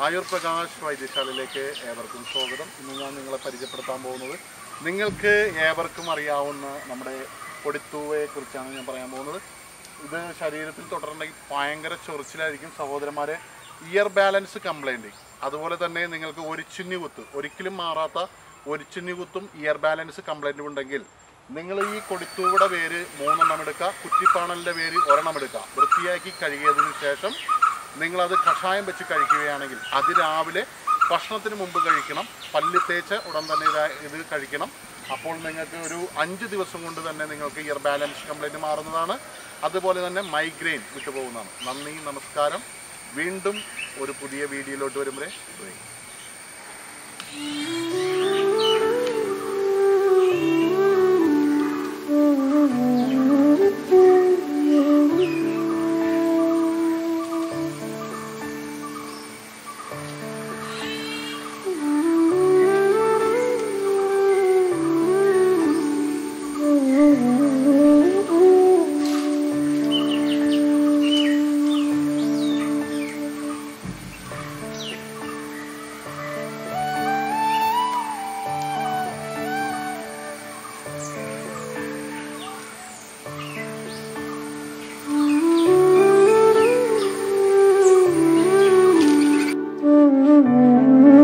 ആയുർ പ്രകാശ് വൈദ്യശാലയിലേക്ക് ഏവർക്കും സ്വാഗതം ഇന്ന് ഞാൻ നിങ്ങളെ പരിചയപ്പെടുത്താൻ പോകുന്നത് നിങ്ങൾക്ക് ഏവർക്കും അറിയാവുന്ന നമ്മുടെ പൊടിത്തൂവയെ കുറിച്ചാണ് ഞാൻ പറയാൻ പോകുന്നത് ഇത് ശരീരത്തിൽ തുടരുണ്ടെങ്കിൽ ഭയങ്കര ചൊറിച്ചിലായിരിക്കും സഹോദരന്മാരെ ഇയർ ബാലൻസ് കംപ്ലൈൻറ്റ് അതുപോലെ തന്നെ നിങ്ങൾക്ക് ഒരിച്ചിന്നി കുത്ത് ഒരിക്കലും മാറാത്ത ഒരിച്ചിന്നി കുത്തും ഇയർ ബാലൻസ് കംപ്ലൈൻറ്റും ഉണ്ടെങ്കിൽ നിങ്ങൾ ഈ കൊടിത്തൂവിടെ വേര് മൂന്നെണ്ണം എടുക്കുക കുറ്റിപ്പാണലിൻ്റെ വേര് ഒരെണ്ണം എടുക്കുക വൃത്തിയാക്കി കഴുകിയതിന് ശേഷം നിങ്ങളത് കഷായം വെച്ച് കഴിക്കുകയാണെങ്കിൽ അതിരാവിലെ ഭക്ഷണത്തിന് മുമ്പ് കഴിക്കണം പല്ല് തേച്ച് ഉടൻ തന്നെ ഇത് ഇത് കഴിക്കണം അപ്പോൾ നിങ്ങൾക്ക് ഒരു അഞ്ച് ദിവസം കൊണ്ട് തന്നെ നിങ്ങൾക്ക് ഇയർ ബാലൻസ് കംപ്ലൈൻറ്റ് മാറുന്നതാണ് അതുപോലെ തന്നെ മൈഗ്രെയിൻ വിട്ടുപോകുന്നതാണ് നന്ദി നമസ്കാരം വീണ്ടും ഒരു പുതിയ വീഡിയോയിലോട്ട് വരും വരെ ബൈ. Mm-hmm.